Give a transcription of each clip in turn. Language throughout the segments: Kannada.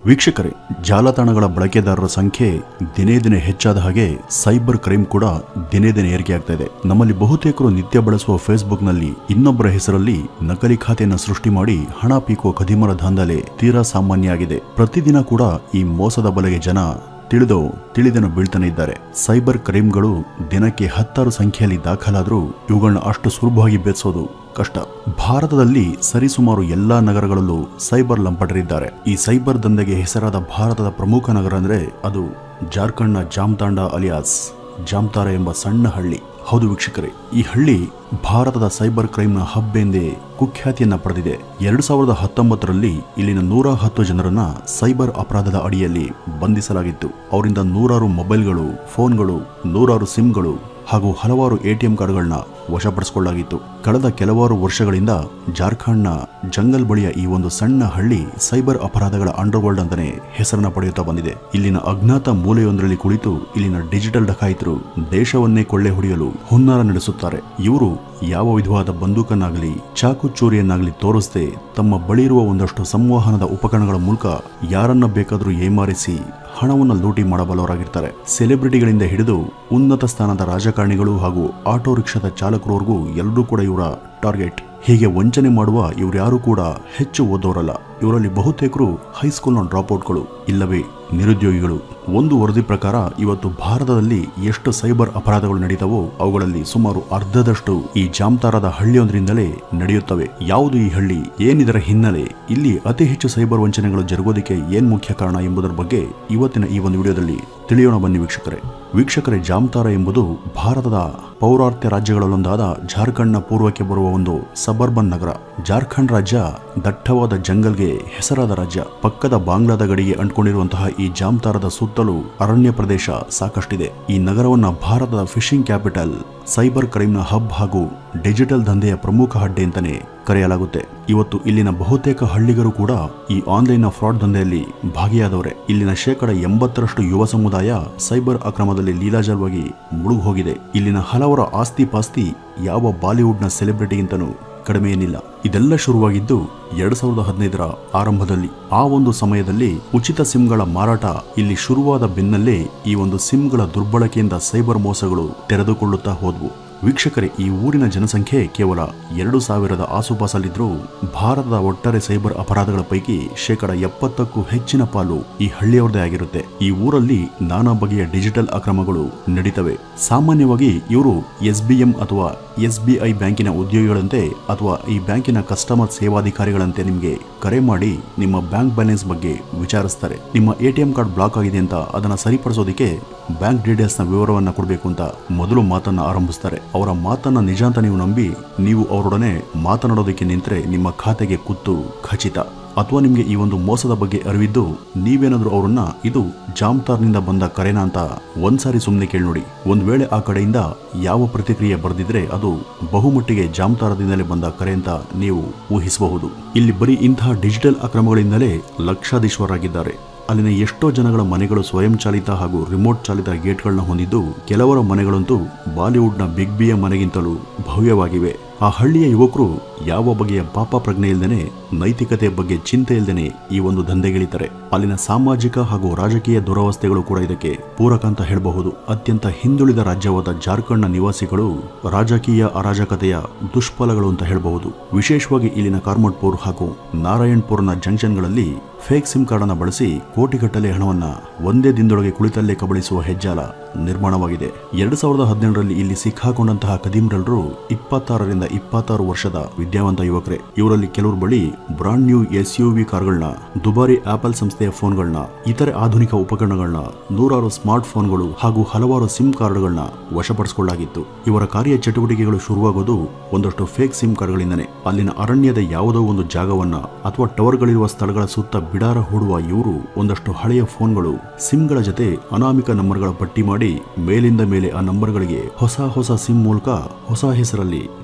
ವೀಕ್ಷಕರೇ ಜಾಲತಾಣಗಳ ಬಳಕೆದಾರರ ಸಂಖ್ಯೆ ದಿನೇ ದಿನೇ ಹೆಚ್ಚಾದ ಹಾಗೆ ಸೈಬರ್ ಕ್ರೈಮ್ ಕೂಡ ದಿನೇ ದಿನೇ ಏರಿಕೆಯಾಗ್ತಾ ಇದೆ ನಮ್ಮಲ್ಲಿ ಬಹುತೇಕರು ನಿತ್ಯ ಬಳಸುವ ಫೇಸ್ಬುಕ್ನಲ್ಲಿ ಇನ್ನೊಬ್ಬರ ಹೆಸರಲ್ಲಿ ನಕಲಿ ಖಾತೆಯನ್ನು ಸೃಷ್ಟಿ ಮಾಡಿ ಹಣ ಪೀಕುವ ಕದಿಮರ ದಾಂಧಲೆ ತೀರಾ ಸಾಮಾನ್ಯ ಆಗಿದೆ ಪ್ರತಿದಿನ ಕೂಡ ಈ ಮೋಸದ ಬಲೆಗೆ ಜನ ತಿಳಿದೋ ತಿಳಿದನು ಬೀಳ್ತಾನೆ ಇದ್ದಾರೆ ಸೈಬರ್ ಕ್ರೈಮ್ಗಳು ದಿನಕ್ಕೆ ಹತ್ತಾರು ಸಂಖ್ಯೆಯಲ್ಲಿ ದಾಖಲಾದರೂ ಇವುಗಳನ್ನ ಅಷ್ಟು ಸುಲಭವಾಗಿ ಬೆಳೆಸೋದು ಕಷ್ಟ ಭಾರತದಲ್ಲಿ ಸರಿಸುಮಾರು ಎಲ್ಲಾ ನಗರಗಳಲ್ಲೂ ಸೈಬರ್ ಲಂಪಟರಿದ್ದಾರೆ ಈ ಸೈಬರ್ ದಂಧೆಗೆ ಹೆಸರಾದ ಭಾರತದ ಪ್ರಮುಖ ನಗರ ಅಂದ್ರೆ ಅದು ಜಾರ್ಖಂಡ್ನ ಜಾಮ್ತಾಂಡ ಅಲಿಯಾಸ್ ಜಾಮ್ತಾರ ಎಂಬ ಸಣ್ಣ ಹಳ್ಳಿ ಹೌದು ವೀಕ್ಷಕರೇ ಈ ಹಳ್ಳಿ ಭಾರತದ ಸೈಬರ್ ಕ್ರೈಮ್ನ ಹಬ್ ಎಂದೇ ಕುಖ್ಯಾತಿಯನ್ನ ಪಡೆದಿದೆ ಎರಡು ಸಾವಿರದ ಹತ್ತೊಂಬತ್ತರಲ್ಲಿ ಇಲ್ಲಿನ ನೂರ ಹತ್ತು ಜನರನ್ನ ಸೈಬರ್ ಅಪರಾಧದ ಅಡಿಯಲ್ಲಿ ಬಂಧಿಸಲಾಗಿತ್ತು ಅವರಿಂದ ನೂರಾರು ಮೊಬೈಲ್ಗಳು ಫೋನ್ಗಳು ನೂರಾರು ಸಿಮ್ಗಳು ಹಾಗೂ ಹಲವಾರು ಎಟಿಎಂ ಕಾರ್ಡ್ಗಳನ್ನ ವಶಪಡಿಸಿಕೊಳ್ಳಲಾಗಿತ್ತು ಕಳೆದ ಕೆಲವಾರು ವರ್ಷಗಳಿಂದ ಜಾರ್ಖಂಡ್ನ ಜಂಗಲ್ ಬಳಿಯ ಈ ಒಂದು ಸಣ್ಣ ಹಳ್ಳಿ ಸೈಬರ್ ಅಪರಾಧಗಳ ಅಂಡರ್ವರ್ಲ್ಡ್ ಅಂತಾನೆ ಹೆಸರನ್ನ ಪಡೆಯುತ್ತಾ ಬಂದಿದೆ ಇಲ್ಲಿನ ಅಜ್ಞಾತ ಮೂಲೆಯೊಂದರಲ್ಲಿ ಕುಳಿತು ಇಲ್ಲಿನ ಡಿಜಿಟಲ್ ಡಕಾಯಿತರು ದೇಶವನ್ನೇ ಕೊಳ್ಳೆ ಹೊಡೆಯಲು ಹುನ್ನಾರ ನಡೆಸುತ್ತಾರೆ ಇವರು ಯಾವ ವಿಧವಾದ ಬಂದೂಕನ್ನಾಗಲಿ ಚಾಕು ಚೂರಿಯನ್ನಾಗಲಿ ತೋರಿಸದೆ ತಮ್ಮ ಬಳಿ ಇರುವ ಒಂದಷ್ಟು ಸಂವಹನದ ಉಪಕರಣಗಳ ಮೂಲಕ ಯಾರನ್ನ ಬೇಕಾದರೂ ಏಮಾರಿಸಿ ಹಣವನ್ನು ಲೂಟಿ ಮಾಡಬಲ್ಲವರಾಗಿರ್ತಾರೆ ಸೆಲೆಬ್ರಿಟಿಗಳಿಂದ ಹಿಡಿದು ಉನ್ನತ ಸ್ಥಾನದ ರಾಜಕಾರಣಿಗಳು ಹಾಗೂ ಆಟೋ ರಿಕ್ಷಾದ ಚಾಲಕರವರೆಗೂ ಎಲ್ಲರೂ ಕೂಡ ಇವರ ಟಾರ್ಗೆಟ್ ಹೀಗೆ ವಂಚನೆ ಮಾಡುವ ಇವ್ರ್ಯಾರೂ ಕೂಡ ಹೆಚ್ಚು ಓದೋರಲ್ಲ ಇವರಲ್ಲಿ ಬಹುತೇಕರು ಹೈಸ್ಕೂಲ್ನ ಡ್ರಾಪ್ಔಟ್ಗಳು ಇಲ್ಲವೇ ನಿರುದ್ಯೋಗಿಗಳು ಒಂದು ವರದಿ ಪ್ರಕಾರ ಇವತ್ತು ಭಾರತದಲ್ಲಿ ಎಷ್ಟು ಸೈಬರ್ ಅಪರಾಧಗಳು ನಡೀತವೋ ಅವುಗಳಲ್ಲಿ ಸುಮಾರು ಅರ್ಧದಷ್ಟು ಈ ಜಾಮ್ತಾರದ ಹಳ್ಳಿಯೊಂದರಿಂದಲೇ ನಡೆಯುತ್ತವೆ ಯಾವುದು ಈ ಹಳ್ಳಿ ಏನಿದರ ಹಿನ್ನೆಲೆ ಇಲ್ಲಿ ಅತಿ ಹೆಚ್ಚು ಸೈಬರ್ ವಂಚನೆಗಳು ಜರುಗೋದಕ್ಕೆ ಏನ್ ಮುಖ್ಯ ಕಾರಣ ಎಂಬುದರ ಬಗ್ಗೆ ಇವತ್ತಿನ ಈ ಒಂದು ವಿಡಿಯೋದಲ್ಲಿ ತಿಳಿಯೋಣ ಬನ್ನಿ ವೀಕ್ಷಕರೇ ವೀಕ್ಷಕರೇ ಜಾಮ್ತಾರ ಎಂಬುದು ಭಾರತದ ಪೌರಾತ್ಯ ರಾಜ್ಯಗಳಲ್ಲೊಂದಾದ ಜಾರ್ಖಂಡ್ನ ಪೂರ್ವಕ್ಕೆ ಬರುವ ಒಂದು ಸಬರ್ಬನ್ ನಗರ ಜಾರ್ಖಂಡ್ ರಾಜ್ಯ ದಟ್ಟವಾದ ಜಂಗಲ್ಗೆ ಹೆಸರಾದ ರಾಜ್ಯ ಪಕ್ಕದ ಬಾಂಗ್ಲಾದ ಗಡಿಗೆ ಅಂಟ್ಕೊಂಡಿರುವಂತಹ ಈ ಜಾಮ್ತಾರದ ಸುತ್ತಲೂ ಅರಣ್ಯ ಪ್ರದೇಶ ಸಾಕಷ್ಟಿದೆ ಈ ನಗರವನ್ನ ಭಾರತದ ಫಿಶಿಂಗ್ ಕ್ಯಾಪಿಟಲ್ ಸೈಬರ್ ಕ್ರೈಮ್ನ ಹಬ್ ಹಾಗೂ ಡಿಜಿಟಲ್ ದಂಧೆಯ ಪ್ರಮುಖ ಅಡ್ಡೆ ಅಂತಾನೆ ಕರೆಯಲಾಗುತ್ತೆ ಇವತ್ತು ಇಲ್ಲಿನ ಬಹುತೇಕ ಹಳ್ಳಿಗರು ಕೂಡ ಈ ಆನ್ಲೈನ್ ಫ್ರಾಡ್ ದಂಧೆಯಲ್ಲಿ ಭಾಗಿಯಾದವರೇ ಇಲ್ಲಿನ ಶೇಕಡ ಎಂಬತ್ತರಷ್ಟು ಯುವ ಸಮುದಾಯ ಸೈಬರ್ ಅಕ್ರಮದಲ್ಲಿ ಲೀಲಾಜಲವಾಗಿ ಮುಳುಗು ಹೋಗಿದೆ ಇಲ್ಲಿನ ಹಲವರ ಆಸ್ತಿ ಪಾಸ್ತಿ ಯಾವ ಬಾಲಿವುಡ್ನ ಸೆಲೆಬ್ರಿಟಿಗಿಂತನೂ ಕಡಿಮೆ ಏನಿಲ್ಲ ಇದೆಲ್ಲ ಶುರುವಾಗಿದ್ದು ಎರಡ್ ಸಾವಿರದ ಹದಿನೈದರ ಆರಂಭದಲ್ಲಿ ಆ ಒಂದು ಸಮಯದಲ್ಲಿ ಉಚಿತ ಸಿಮ್ಗಳ ಮಾರಾಟ ಇಲ್ಲಿ ಶುರುವಾದ ಬೆನ್ನಲ್ಲೇ ಈ ಒಂದು ಸಿಮ್ಗಳ ದುರ್ಬಳಕೆಯಿಂದ ಸೈಬರ್ ಮೋಸಗಳು ತೆರೆದುಕೊಳ್ಳುತ್ತಾ ಹೋದ್ವು ವೀಕ್ಷಕರೇ ಈ ಊರಿನ ಜನಸಂಖ್ಯೆ ಕೇವಲ ಎರಡು ಸಾವಿರದ ಆಸುಪಾಸಲ್ಲಿದ್ದರೂ ಭಾರತದ ಒಟ್ಟಾರೆ ಸೈಬರ್ ಅಪರಾಧಗಳ ಪೈಕಿ ಶೇಕಡ ಎಪ್ಪತ್ತಕ್ಕೂ ಹೆಚ್ಚಿನ ಪಾಲು ಈ ಹಳ್ಳಿಯವರದೇ ಆಗಿರುತ್ತೆ ಈ ಊರಲ್ಲಿ ನಾನಾ ಬಗೆಯ ಡಿಜಿಟಲ್ ಅಕ್ರಮಗಳು ನಡೀತವೆ ಸಾಮಾನ್ಯವಾಗಿ ಇವರು ಎಸ್ ಬಿ ಎಂ ಅಥವಾ ಎಸ್ ಬಿ ಐ ಬ್ಯಾಂಕಿನ ಉದ್ಯೋಗಿಗಳಂತೆ ಅಥವಾ ಈ ಬ್ಯಾಂಕಿನ ಕಸ್ಟಮರ್ ಸೇವಾಧಿಕಾರಿಗಳಂತೆ ನಿಮಗೆ ಕರೆ ಮಾಡಿ ನಿಮ್ಮ ಬ್ಯಾಂಕ್ ಬ್ಯಾಲೆನ್ಸ್ ಬಗ್ಗೆ ವಿಚಾರಿಸ್ತಾರೆ ನಿಮ್ಮ ಎಟಿಎಂ ಕಾರ್ಡ್ ಬ್ಲಾಕ್ ಆಗಿದೆ ಅಂತ ಅದನ್ನ ಸರಿಪಡಿಸೋದಕ್ಕೆ ಬ್ಯಾಂಕ್ ಡೀಟೇಲ್ಸ್ ನ ವಿವರವನ್ನ ಕೊಡಬೇಕು ಅಂತ ಮೊದಲು ಮಾತನ್ನ ಆರಂಭಿಸ್ತಾರೆ ಅವರ ಮಾತನ್ನ ನಿಜ ಅಂತ ನೀವು ನಂಬಿ ನೀವು ಅವರೊಡನೆ ಮಾತನಾಡೋದಕ್ಕೆ ನಿಂತರೆ ನಿಮ್ಮ ಖಾತೆಗೆ ಕುತ್ತು ಖಚಿತ ಅಥವಾ ನಿಮಗೆ ಈ ಒಂದು ಮೋಸದ ಬಗ್ಗೆ ಅರಿವಿದ್ದು ನೀವೇನಾದ್ರೂ ಅವರನ್ನ ಇದು ಜಾಮ್ತಾರ್ನಿಂದ ಬಂದ ಕರೆನಾ ಅಂತ ಒಂದ್ಸಾರಿ ಸುಮ್ಮನೆ ಕೇಳಿ ನೋಡಿ ಒಂದ್ ವೇಳೆ ಆ ಕಡೆಯಿಂದ ಯಾವ ಪ್ರತಿಕ್ರಿಯೆ ಬರೆದಿದ್ರೆ ಅದು ಬಹುಮಟ್ಟಿಗೆ ಜಾಮ್ತಾರದಿಂದಲೇ ಬಂದ ಕರೆ ಅಂತ ನೀವು ಊಹಿಸಬಹುದು ಇಲ್ಲಿ ಬರೀ ಇಂತಹ ಡಿಜಿಟಲ್ ಅಕ್ರಮಗಳಿಂದಲೇ ಲಕ್ಷಾಧೀಶ್ವರಾಗಿದ್ದಾರೆ ಅಲ್ಲಿನ ಎಷ್ಟೋ ಜನಗಳ ಮನೆಗಳು ಸ್ವಯಂ ಚಾಲಿತ ಹಾಗೂ ರಿಮೋಟ್ ಚಾಲಿತ ಗೇಟ್ಗಳನ್ನ ಹೊಂದಿದ್ದು ಕೆಲವರ ಮನೆಗಳಂತೂ ಬಾಲಿವುಡ್ನ ಬಿಗ್ ಬಿಯ ಮನೆಗಿಂತಲೂ ಭವ್ಯವಾಗಿವೆ ಆ ಹಳ್ಳಿಯ ಯುವಕರು ಯಾವ ಬಗೆಯ ಪಾಪ ಪ್ರಜ್ಞೆ ಇಲ್ದೇನೆ ನೈತಿಕತೆ ಬಗ್ಗೆ ಚಿಂತೆ ಇಲ್ದೇನೆ ಈ ಒಂದು ದಂಧೆಗಿಳಿತಾರೆ ಅಲ್ಲಿನ ಸಾಮಾಜಿಕ ಹಾಗೂ ರಾಜಕೀಯ ದುರವಸ್ಥೆಗಳು ಕೂಡ ಇದಕ್ಕೆ ಪೂರಕ ಅಂತ ಹೇಳಬಹುದು ಅತ್ಯಂತ ಹಿಂದುಳಿದ ರಾಜ್ಯವಾದ ಜಾರ್ಖಂಡ್ನ ನಿವಾಸಿಗಳು ರಾಜಕೀಯ ಅರಾಜಕತೆಯ ದುಷ್ಫಲಗಳು ಅಂತ ಹೇಳಬಹುದು ವಿಶೇಷವಾಗಿ ಇಲ್ಲಿನ ಕಾರ್ಮಟ್ಪುರ್ ಹಾಗೂ ನಾರಾಯಣ್ಪುರ್ನ ಜಂಕ್ಷನ್ಗಳಲ್ಲಿ ಫೇಕ್ ಸಿಮ್ ಕಾರ್ಡ್ ಅನ್ನು ಬಳಸಿ ಕೋಟಿಗಟ್ಟಲೆ ಹಣವನ್ನ ಒಂದೇ ದಿನದೊಳಗೆ ಕುಳಿತಲ್ಲೇ ಕಬಳಿಸುವ ಹೆಜ್ಜಾಲ ನಿರ್ಮಾಣವಾಗಿದೆ ಎರಡ್ ಸಾವಿರದ ಹದಿನೇಳರಲ್ಲಿ ಇಲ್ಲಿ ಸಿಕ್ಕಾಕೊಂಡಂತಹ ಕದೀಮ್ರಲ್ಲರು ಇಪ್ಪತ್ತಾರರಿಂದ ಇಪ್ಪತ್ತಾರು ವರ್ಷದ ವಿದ್ಯಾವಂತ ಯುವಕರೇ ಇವರಲ್ಲಿ ಕೆಲವರು ಬಳಿ brand new S U V ಕಾರ್ಗಳನ್ನ ದುಬಾರಿ ಆಪಲ್ ಸಂಸ್ಥೆಯ ಫೋನ್ಗಳನ್ನ ಇತರೆ ಆಧುನಿಕ ಉಪಕರಣಗಳನ್ನ ನೂರಾರು ಸ್ಮಾರ್ಟ್ ಫೋನ್ಗಳು ಹಾಗೂ ಹಲವಾರು ಸಿಮ್ ಕಾರ್ಡ್ಗಳನ್ನ ವಶಪಡಿಸಿಕೊಳ್ಳಲಾಗಿತ್ತು ಇವರ ಕಾರ್ಯ ಚಟುವಟಿಕೆಗಳು ಶುರುವಾಗೋದು ಒಂದಷ್ಟು ಫೇಕ್ ಸಿಮ್ ಕಾರ್ಡ್ಗಳಿಂದನೇ ಅಲ್ಲಿನ ಅರಣ್ಯದ ಯಾವುದೋ ಒಂದು ಜಾಗವನ್ನ ಅಥವಾ ಟವರ್ಗಳಿರುವ ಸ್ಥಳಗಳ ಸುತ್ತ ಬಿಡಾರ ಹೂಡುವ ಇವರು ಒಂದಷ್ಟು ಹಳೆಯ ಫೋನ್ಗಳು ಸಿಮ್ಗಳ ಜೊತೆ ಅನಾಮಿಕ ನಂಬರ್ಗಳ ಪಟ್ಟಿ ಮಾಡಿ ಮೇಲಿಂದ ಮೇಲೆ ಆ ನಂಬರ್ಗಳಿಗೆ ಹೊಸ ಹೊಸ ಸಿಮ್ ಮೂಲಕ ಹೊಸ ಹೆಸರಲ್ಲಿ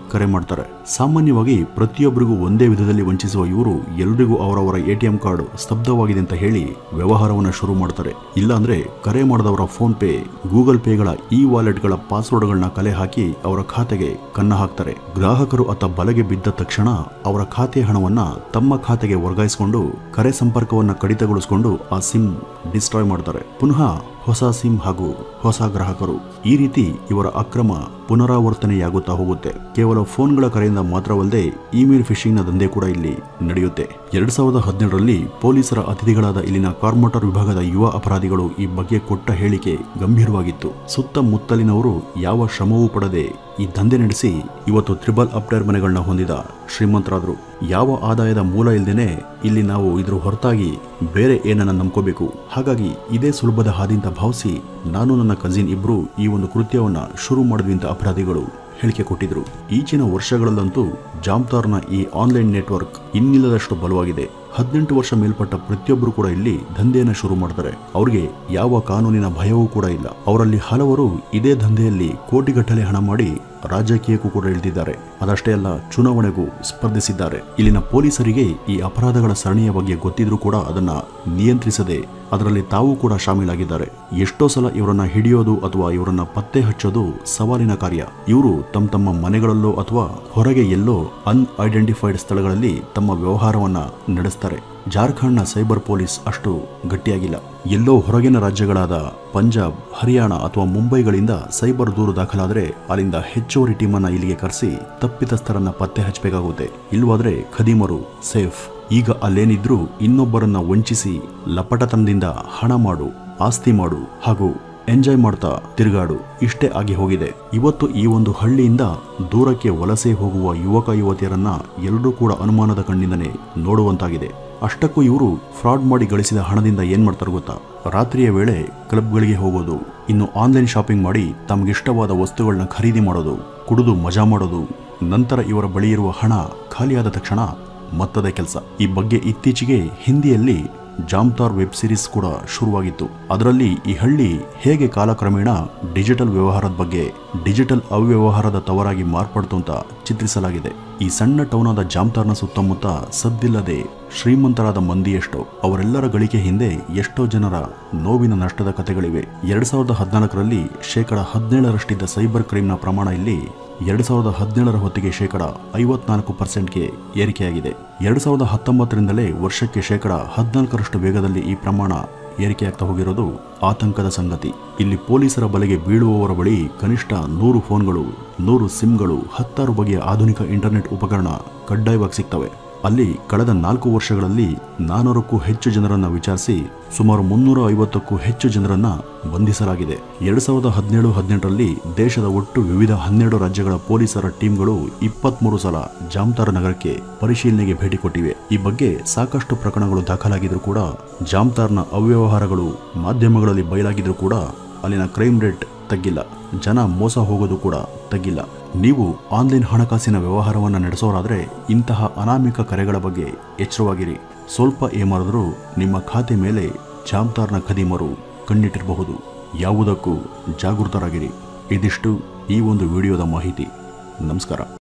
ಕರೆ ಮಾಡ್ತಾರೆ ಸಾಮಾನ್ಯವಾಗಿ ಪ್ರತಿಯೊಬ್ಬರಿಗೂ ಒಂದೇ ವಿಧದಲ್ಲಿ ವಂಚಿಸುವ ಇವರು ಎಲ್ರಿಗೂ ಅವರವರ ಎಟಿಎಂ ಕಾರ್ಡ್ ಸ್ತಬ್ಧವಾಗಿದೆ ಅಂತ ಹೇಳಿ ವ್ಯವಹಾರವನ್ನ ಶುರು ಮಾಡ್ತಾರೆ ಇಲ್ಲಾಂದ್ರೆ ಕರೆ ಮಾಡಿದವರ ಫೋನ್ ಪೇ ಗೂಗಲ್ ಪೇಗಳ ಇ ವಾಲೆಟ್ಗಳ ಪಾಸ್ವರ್ಡ್ಗಳನ್ನ ಕಲೆ ಹಾಕಿ ಅವರ ಖಾತೆಗೆ ಕನ್ನ ಹಾಕ್ತಾರೆ ಗ್ರಾಹಕರು ಅತ್ತ ಬಲೆಗೆ ಬಿದ್ದ ತಕ್ಷಣ ಅವರ ಖಾತೆ ಹಣವನ್ನ ತಮ್ಮ ಖಾತೆಗೆ ವರ್ಗಾಯಿಸಿಕೊಂಡು ಕರೆ ಸಂಪರ್ಕವನ್ನ ಕಡಿತಗೊಳಿಸಿಕೊಂಡು ಆ ಸಿಮ್ ಡಿಸ್ಟ್ರಾಯ್ ಮಾಡ್ತಾರೆ ಪುನಃ ಹೊಸ ಸಿಮ್ ಹಾಗೂ ಹೊಸ ಗ್ರಾಹಕರು ಈ ರೀತಿ ಇವರ ಅಕ್ರಮ ಪುನರಾವರ್ತನೆಯಾಗುತ್ತಾ ಹೋಗುತ್ತೆ ಕೇವಲ ಫೋನ್ಗಳ ಕರೆಯಿಂದ ಮಾತ್ರವಲ್ಲದೆ ಇಮೇಲ್ ಫಿಶಿಂಗ್ನ ದಂಧೆ ಕೂಡ ಇಲ್ಲಿ ನಡೆಯುತ್ತೆ ಎರಡ್ ಸಾವಿರದ ಹದಿನೇಳರಲ್ಲಿ ಪೊಲೀಸರ ಅತಿಥಿಗಳಾದ ಇಲ್ಲಿನ ಕಾರ್ಮೋಟರ್ ವಿಭಾಗದ ಯುವ ಅಪರಾಧಿಗಳು ಈ ಬಗ್ಗೆ ಕೊಟ್ಟ ಹೇಳಿಕೆ ಗಂಭೀರವಾಗಿತ್ತು ಸುತ್ತಮುತ್ತಲಿನವರು ಯಾವ ಶ್ರಮವೂ ಪಡದೆ ಈ ದಂಧೆ ನಡೆಸಿ ಇವತ್ತು ತ್ರಿಬಲ್ ಅಪ್ಟೈರ್ ಮನೆಗಳನ್ನ ಹೊಂದಿದ ಶ್ರೀಮಂತರಾದ್ರು ಯಾವ ಆದಾಯದ ಮೂಲ ಇಲ್ದೇನೆ ಇಲ್ಲಿ ನಾವು ಇದ್ರ ಹೊರತಾಗಿ ಬೇರೆ ಏನನ್ನ ನಂಬ್ಕೋಬೇಕು ಹಾಗಾಗಿ ಇದೇ ಸುಲಭದ ಹಾದಿಂತ ಭಾವಿಸಿ ನಾನು ನನ್ನ ಕಸಿನ್ ಇಬ್ರು ಈ ಒಂದು ಕೃತ್ಯವನ್ನ ಶುರು ಮಾಡಿದ್ವಿ ಅಂತ ಅಪರಾಧಿಗಳು ಹೇಳಿಕೆ ಕೊಟ್ಟಿದ್ರು ಈಚಿನ ವರ್ಷಗಳಲ್ಲಂತೂ ಜಾಮ್ತಾರ್ನ ಈ ಆನ್ಲೈನ್ ನೆಟ್ವರ್ಕ್ ಇನ್ನಿಲ್ಲದಷ್ಟು ಬಲವಾಗಿದೆ ಹದಿನೆಂಟು ವರ್ಷ ಮೇಲ್ಪಟ್ಟ ಪ್ರತಿಯೊಬ್ಬರು ಕೂಡ ಇಲ್ಲಿ ದಂಧೆಯನ್ನ ಶುರು ಮಾಡ್ತಾರೆ ಅವ್ರಿಗೆ ಯಾವ ಕಾನೂನಿನ ಭಯವೂ ಕೂಡ ಇಲ್ಲ ಅವರಲ್ಲಿ ಹಲವರು ಇದೇ ದಂಧೆಯಲ್ಲಿ ಕೋಟಿಗಟ್ಟಲೆ ಹಣ ಮಾಡಿ ರಾಜಕೀಯಕ್ಕೂ ಕೂಡ ಇಳಿದಿದ್ದಾರೆ ಅದಷ್ಟೇ ಅಲ್ಲ ಚುನಾವಣೆಗೂ ಸ್ಪರ್ಧಿಸಿದ್ದಾರೆ ಇಲ್ಲಿನ ಪೊಲೀಸರಿಗೆ ಈ ಅಪರಾಧಗಳ ಸರಣಿಯ ಬಗ್ಗೆ ಗೊತ್ತಿದ್ರೂ ಕೂಡ ಅದನ್ನ ನಿಯಂತ್ರಿಸದೆ ಅದರಲ್ಲಿ ತಾವು ಕೂಡ ಶಾಮೀಲಾಗಿದ್ದಾರೆ ಎಷ್ಟೋ ಸಲ ಇವರನ್ನ ಹಿಡಿಯೋದು ಅಥವಾ ಇವರನ್ನ ಪತ್ತೆ ಹಚ್ಚೋದು ಸವಾಲಿನ ಕಾರ್ಯ ಇವರು ತಮ್ಮ ತಮ್ಮ ಮನೆಗಳಲ್ಲೋ ಅಥವಾ ಹೊರಗೆ ಎಲ್ಲೋ ಅನ್ಐಡೆಂಟಿಫೈಡ್ ಸ್ಥಳಗಳಲ್ಲಿ ತಮ್ಮ ವ್ಯವಹಾರವನ್ನ ನಡೆಸ್ತಾರೆ ಜಾರ್ಖಂಡ್ನ ಸೈಬರ್ ಪೊಲೀಸ್ ಅಷ್ಟು ಗಟ್ಟಿಯಾಗಿಲ್ಲ ಎಲ್ಲೋ ಹೊರಗಿನ ರಾಜ್ಯಗಳಾದ ಪಂಜಾಬ್ ಹರಿಯಾಣ ಅಥವಾ ಮುಂಬೈಗಳಿಂದ ಸೈಬರ್ ದೂರು ದಾಖಲಾದರೆ ಅಲ್ಲಿಂದ ಹೆಚ್ಚುವರಿ ಟೀಮನ್ನ ಇಲ್ಲಿಗೆ ಕರೆಸಿ ತಪ್ಪಿತಸ್ಥರನ್ನ ಪತ್ತೆ ಹಚ್ಚಬೇಕಾಗುತ್ತೆ ಇಲ್ವಾದ್ರೆ ಖದೀಮರು ಸೇಫ್ ಈಗ ಅಲ್ಲೇನಿದ್ರೂ ಇನ್ನೊಬ್ಬರನ್ನ ವಂಚಿಸಿ ಲಪಟತನದಿಂದ ಹಣ ಮಾಡು ಆಸ್ತಿ ಮಾಡು ಹಾಗೂ ಎಂಜಾಯ್ ಮಾಡ್ತಾ ತಿರುಗಾಡು ಇಷ್ಟೇ ಆಗಿ ಹೋಗಿದೆ ಇವತ್ತು ಈ ಒಂದು ಹಳ್ಳಿಯಿಂದ ದೂರಕ್ಕೆ ವಲಸೆ ಹೋಗುವ ಯುವಕ ಯುವತಿಯರನ್ನ ಎಲ್ಲರೂ ಕೂಡ ಅನುಮಾನದ ಕಣ್ಣಿಂದನೇ ನೋಡುವಂತಾಗಿದೆ ಅಷ್ಟಕ್ಕೂ ಇವರು ಫ್ರಾಡ್ ಮಾಡಿ ಗಳಿಸಿದ ಹಣದಿಂದ ಏನ್ ಮಾಡ್ತಾರೆ ಗೊತ್ತಾ ರಾತ್ರಿಯ ವೇಳೆ ಕ್ಲಬ್ಗಳಿಗೆ ಹೋಗೋದು ಇನ್ನು ಆನ್ಲೈನ್ ಶಾಪಿಂಗ್ ಮಾಡಿ ತಮಗಿಷ್ಟವಾದ ವಸ್ತುಗಳನ್ನ ಖರೀದಿ ಮಾಡೋದು ಕುಡಿದು ಮಜಾ ಮಾಡೋದು ನಂತರ ಇವರ ಬಳಿ ಇರುವ ಹಣ ಖಾಲಿಯಾದ ತಕ್ಷಣ ಮತ್ತದೇ ಕೆಲಸ ಈ ಬಗ್ಗೆ ಇತ್ತೀಚೆಗೆ ಹಿಂದಿಯಲ್ಲಿ ಜಾಮ್ತಾರ್ ವೆಬ್ ಸಿರೀಸ್ ಕೂಡ ಶುರುವಾಗಿತ್ತು ಅದರಲ್ಲಿ ಈ ಹಳ್ಳಿ ಹೇಗೆ ಕಾಲಕ್ರಮೇಣ ಡಿಜಿಟಲ್ ವ್ಯವಹಾರದ ಬಗ್ಗೆ ಡಿಜಿಟಲ್ ಅವ್ಯವಹಾರದ ತವರಾಗಿ ಮಾರ್ಪಡ್ತು ಅಂತ ಚಿತ್ರಿಸಲಾಗಿದೆ ಈ ಸಣ್ಣ ಟೌನಾದ ಜಾಮ್ತಾರ್ನ ಸುತ್ತಮುತ್ತ ಸದ್ದಿಲ್ಲದೆ ಶ್ರೀಮಂತರಾದ ಮಂದಿಯೆಷ್ಟೋ ಅವರೆಲ್ಲರ ಗಳಿಕೆ ಹಿಂದೆ ಎಷ್ಟೋ ಜನರ ನೋವಿನ ನಷ್ಟದ ಕಥೆಗಳಿವೆ ಎರಡ್ ಸಾವಿರದ ಹದಿನಾಲ್ಕರಲ್ಲಿ ಶೇಕಡ ಹದಿನೇಳರಷ್ಟಿದ್ದ ಸೈಬರ್ ಕ್ರೈಮ್ನ ಪ್ರಮಾಣ ಇಲ್ಲಿ ಎರಡ್ ಸಾವಿರದ ಹದಿನೇಳರ ಹೊತ್ತಿಗೆ ಶೇಕಡ ಐವತ್ನಾಲ್ಕು ಪರ್ಸೆಂಟ್ಗೆ ಏರಿಕೆಯಾಗಿದೆ ಎರಡ್ ಸಾವಿರದ ಹತ್ತೊಂಬತ್ತರಿಂದಲೇ ವರ್ಷಕ್ಕೆ ಶೇಕಡ ಹದಿನಾಲ್ಕರಷ್ಟು ವೇಗದಲ್ಲಿ ಈ ಪ್ರಮಾಣ ಏರಿಕೆಯಾಗ್ತಾ ಹೋಗಿರೋದು ಆತಂಕದ ಸಂಗತಿ ಇಲ್ಲಿ ಪೊಲೀಸರ ಬಲೆಗೆ ಬೀಳುವವರ ಬಳಿ ಕನಿಷ್ಠ ನೂರು ಫೋನ್ಗಳು ನೂರು ಸಿಮ್ಗಳು ಹತ್ತಾರು ಬಗೆಯ ಆಧುನಿಕ ಇಂಟರ್ನೆಟ್ ಉಪಕರಣ ಕಡ್ಡಾಯವಾಗಿ ಸಿಗ್ತವೆ ಅಲ್ಲಿ ಕಳೆದ ನಾಲ್ಕು ವರ್ಷಗಳಲ್ಲಿ ನಾನೂರಕ್ಕೂ ಹೆಚ್ಚು ಜನರನ್ನ ವಿಚಾರಿಸಿ ಸುಮಾರು ಮುನ್ನೂರ ಐವತ್ತಕ್ಕೂ ಹೆಚ್ಚು ಜನರನ್ನ ಬಂಧಿಸಲಾಗಿದೆ ಎರಡ್ ಸಾವಿರದ ಹದಿನೇಳು ಹದಿನೆಂಟರಲ್ಲಿ ದೇಶದ ಒಟ್ಟು ವಿವಿಧ ಹನ್ನೆರಡು ರಾಜ್ಯಗಳ ಪೊಲೀಸರ ಟೀಮ್ಗಳು ಇಪ್ಪತ್ಮೂರು ಸಲ ಜಾಮ್ತಾರ್ ನಗರಕ್ಕೆ ಪರಿಶೀಲನೆಗೆ ಭೇಟಿ ಕೊಟ್ಟಿವೆ ಈ ಬಗ್ಗೆ ಸಾಕಷ್ಟು ಪ್ರಕರಣಗಳು ದಾಖಲಾಗಿದ್ರು ಕೂಡ ಜಾಮ್ತಾರ್ನ ಅವ್ಯವಹಾರಗಳು ಮಾಧ್ಯಮಗಳಲ್ಲಿ ಬಯಲಾಗಿದ್ರು ಕೂಡ ಅಲ್ಲಿನ ಕ್ರೈಮ್ ರೇಟ್ ತಗ್ಗಿಲ್ಲ ಜನ ಮೋಸ ಹೋಗೋದು ಕೂಡ ತಗ್ಗಿಲ್ಲ ನೀವು ಆನ್ಲೈನ್ ಹಣಕಾಸಿನ ವ್ಯವಹಾರವನ್ನು ನಡೆಸೋರಾದ್ರೆ ಇಂತಹ ಅನಾಮಿಕ ಕರೆಗಳ ಬಗ್ಗೆ ಎಚ್ಚರವಾಗಿರಿ ಸ್ವಲ್ಪ ಏಮಾರಿದ್ರೂ ನಿಮ್ಮ ಖಾತೆ ಮೇಲೆ ಜಾಮ್ತಾರ್ನ ಖದೀಮರು ಕಣ್ಣಿಟ್ಟಿರಬಹುದು ಯಾವುದಕ್ಕೂ ಜಾಗೃತರಾಗಿರಿ ಇದಿಷ್ಟು ಈ ಒಂದು ವಿಡಿಯೋದ ಮಾಹಿತಿ ನಮಸ್ಕಾರ